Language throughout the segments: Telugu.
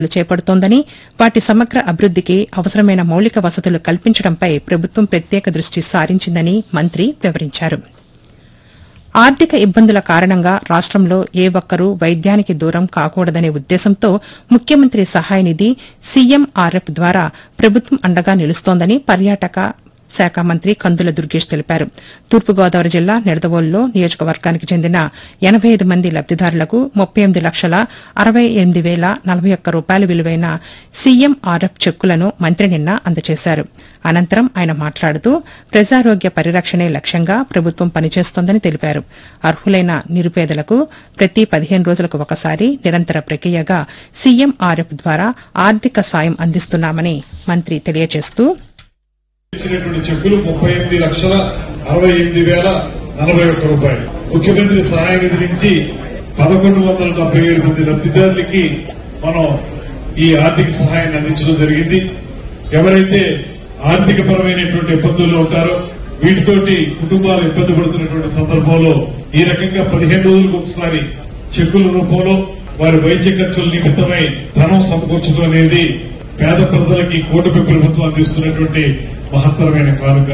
చేపడుతోందని వాటి సమగ్ర అభివృద్దికి అవసరమైన మౌలిక వసతులు కల్పించడంపై ప్రభుత్వం ప్రత్యేక దృష్టి సారించిందని మంత్రి వివరించారు ఆర్థిక ఇబ్బందుల కారణంగా రాష్టంలో ఏ ఒక్కరూ వైద్యానికి దూరం కాకూడదనే ఉద్దేశంతో ముఖ్యమంత్రి సహాయ నిధి సీఎంఆర్ఎఫ్ ద్వారా ప్రభుత్వం అండగా నిలుస్తోందని పర్యాటక శాఖ మంత్రి కందుల దుర్గేష్ తెలిపారు తూర్పుగోదావరి జిల్లా నిడదవోలులో నియోజకవర్గానికి చెందిన ఎనబై ఐదు మంది లబ్దిదారులకు ముప్పై ఎనిమిది లక్షల అరవై ఎనిమిది వేల నలభై ఒక్క రూపాయల విలువైన సీఎంఆర్ఎఫ్ చెక్కులను మంత్రి నిన్న అందజేశారు అనంతరం ఆయన మాట్లాడుతూ ప్రజారోగ్య పరిరక్షణే లక్ష్యంగా ప్రభుత్వం పనిచేస్తోందని తెలిపారు అర్హులైన నిరుపేదలకు ప్రతి పదిహేను రోజులకు ఒకసారి నిరంతర ప్రక్రియగా సీఎంఆర్ఎఫ్ ద్వారా ఆర్థిక సాయం అందిస్తున్నామని మంత్రి తెలియజేస్తూ ఇచ్చినటువంటి చెక్కులు ముప్పై ఎనిమిది లక్షల అరవై ఎనిమిది వేల నలభై ఒక్క రూపాయలు ముఖ్యమంత్రి సహాయ నిధి నుంచి పదకొండు వందల డెబ్బై ఏడు మంది లబ్దిదారులకి మనం ఈ ఆర్థిక సహాయాన్ని అందించడం జరిగింది ఎవరైతే ఆర్థిక పరమైనటువంటి ఇబ్బందుల్లో ఉంటారో వీటితోటి కుటుంబాలు ఇబ్బంది పడుతున్నటువంటి సందర్భంలో ఈ రకంగా పదిహేను రోజులకు ఒకసారి చెక్కుల రూపంలో వారి వైద్య ఖర్చుల నిమిత్తమై ధనం సమకూర్చడం అనేది పేద ప్రజలకి కూటమి ప్రభుత్వం అందిస్తున్నటువంటి మహత్తరమైన కానుక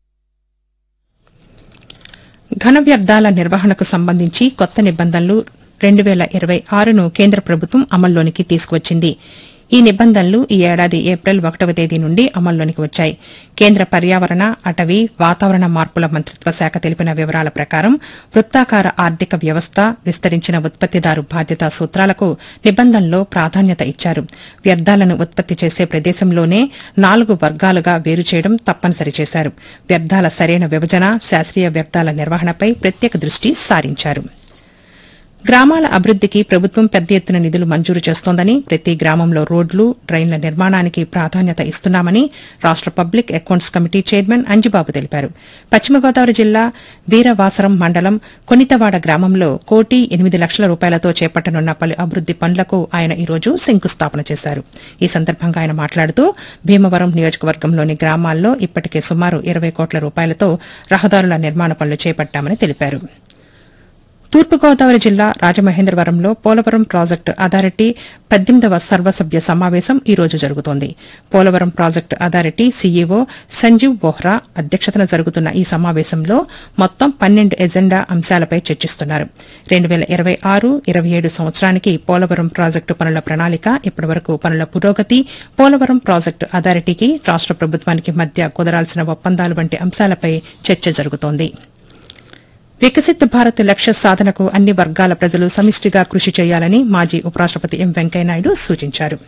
ఘన వ్యర్థాల నిర్వహణకు సంబంధించి కొత్త నిబంధనలు రెండు వేల ఇరవై ఆరును కేంద్ర ప్రభుత్వం అమల్లోనికి తీసుకువచ్చింది ఈ నిబంధనలు ఈ ఏడాది ఏప్రిల్ ఒకటవ తేదీ నుండి అమల్లోనికి వచ్చాయి కేంద్ర పర్యావరణ అటవీ వాతావరణ మార్పుల మంత్రిత్వ శాఖ తెలిపిన వివరాల ప్రకారం వృత్తాకార ఆర్థిక వ్యవస్థ విస్తరించిన ఉత్పత్తిదారు బాధ్యత సూత్రాలకు నిబంధనలో ప్రాధాన్యత ఇచ్చారు వ్యర్థాలను ఉత్పత్తి చేసే ప్రదేశంలోనే నాలుగు వర్గాలుగా వేరు చేయడం తప్పనిసరి చేశారు వ్యర్థాల సరైన విభజన శాస్త్రీయ వ్యర్థాల నిర్వహణపై ప్రత్యేక దృష్టి సారించారు గ్రామాల అభివృద్దికి ప్రభుత్వం పెద్ద ఎత్తున నిధులు మంజూరు చేస్తోందని ప్రతి గ్రామంలో రోడ్లు డ్రైన్ల నిర్మాణానికి ప్రాధాన్యత ఇస్తున్నామని రాష్ట public accounts committee chairman Anjibabu తెలిపారు పశ్చిమ గోదావరి జిల్లా వీరవాసరం మండలం కొనితవాడ గ్రామంలో కోటి ఎనిమిది లక్షల రూపాయలతో చేపట్టనున్న పలు అభివృద్ది పనులకు ఆయన ఈ రోజు శంకుస్థాపన చేశారు ఈ సందర్భంగా ఆయన మాట్లాడుతూ భీమవరం నియోజకవర్గంలోని గ్రామాల్లో ఇప్పటికే సుమారు ఇరవై కోట్ల రూపాయలతో రహదారుల నిర్మాణ పనులు చేపట్టామని తెలిపారు తూర్పుగోదావరి జిల్లా రాజమహేంద్రవరంలో పోలవరం ప్రాజెక్టు అథారిటీ పద్దెనిమిదవ సర్వసభ్య సమావేశం ఈ రోజు జరుగుతోంది Polavaram project authority CEO Sanjeev Bohra అధ్యక్షతన జరుగుతున్న ఈ సమావేశంలో మొత్తం పన్నెండు ఎజెండా అంశాలపై చర్చిస్తున్నారు రెండు వేల ఇరవై ఆరు ఇరవై ఏడు సంవత్సరానికి పోలవరం ప్రాజెక్టు పనుల ప్రణాళిక ఇప్పటివరకు పనుల పురోగతి పోలవరం ప్రాజెక్టు అథారిటీకి రాష్ట ప్రభుత్వానికి మధ్య కుదరాల్సిన ఒప్పందాలు వంటి అంశాలపై చర్చ జరుగుతోంది వికసిత్ భారత్ లక్ష్య సాధనకు అన్ని వర్గాల ప్రజలు సమిష్టిగా కృషి చేయాలని మాజీ ఉపరాష్టపతి ఎం వెంకయ్యనాయుడు సూచించారు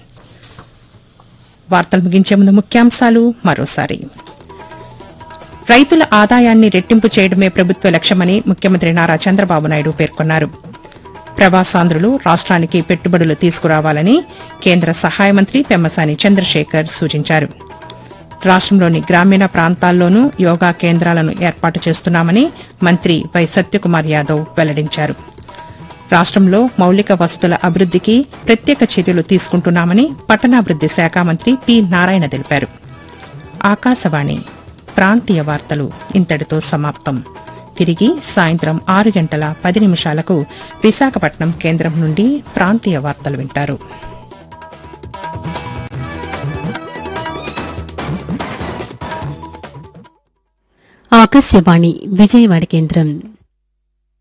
వార్తలు ముగించే ముందు ముఖ్యాంశాలు మరోసారి రైతుల ఆదాయాన్ని రెట్టింపు చేయడమే ప్రభుత్వ లక్ష్యమని ముఖ్యమంత్రి నారా చంద్రబాబు నాయుడు పేర్కొన్నారు ప్రవాసాంధ్రులు రాష్ట్రానికి పెట్టుబడులు తీసుకురావాలని కేంద్ర సహాయ మంత్రి పెమ్మసాని చంద్రశేఖర్ సూచించారు రాష్ట్రంలోని గ్రామీణ ప్రాంతాల్లోనూ యోగా కేంద్రాలను ఏర్పాటు చేస్తున్నామని మంత్రి వై సత్యకుమార్ యాదవ్ వెల్లడించారు రాష్ట్రంలో మౌలిక వసతుల అభివృద్దికి ప్రత్యేక చర్యలు తీసుకుంటున్నామని పట్టణాభివృద్ది శాఖ మంత్రి పి నారాయణ తెలిపారు ఆకాశవాణి ప్రాంతీయ వార్తలు ఇంతటితో సమాప్తం తిరిగి సాయంత్రం ఆరు గంటల పది నిమిషాలకు విశాఖపట్నం కేంద్రం నుండి ప్రాంతీయ వార్తలు వింటారు ఆకాశవాణి విజయవాడ కేంద్రం